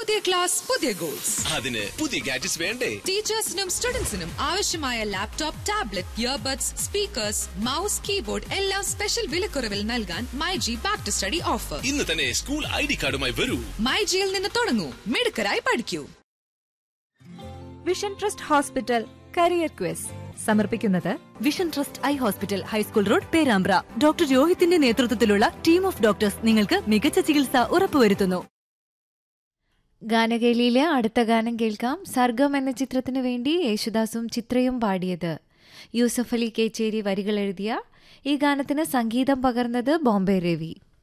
പുതിയ ക്ലാസ് പുതിയ ഗോൾസ് അതിന് പുതിയ ഗാഡ്ജറ്റ്സ് വേണ്ടേ ടീച്ചേഴ്സിനും സ്റ്റുഡൻസിനും ആവശ്യമായ laptop tablet earbuds speakers mouse keyboard എല്ലാം സ്പെഷ്യൽ വിലക്കുറവിൽ നൽകാൻ myG back to study offer ഇന്ന് തന്നെ സ്കൂൾ ഐ ഡി കാർഡുമായി വരൂ മൈജിയിൽ നിന്ന് തുടങ്ങൂ മിടുക്കരായി പഠിക്കൂ vision trust hospital career quiz സമർപ്പിക്കുന്നത് vision trust eye hospital high school road Perambra doctor രോഹിത്തിന്റെ നേതൃത്വത്തിലുള്ള ടീം ഓഫ് ഡോക്ടേഴ്സ് നിങ്ങൾക്ക് മികച്ച ചികിത്സ ഉറപ്പുവരുത്തുന്നു ഗാനകേലിയിലെ അടുത്ത ഗാനം കേൾക്കാം സർഗം എന്ന ചിത്രത്തിനു വേണ്ടി യേശുദാസും ചിത്രയും പാടിയത് യൂസഫ് അലി കേച്ചേരി വരികൾ എഴുതിയ ഈ ഗാനത്തിന് സംഗീതം പകർന്നത് ബോംബെ രവി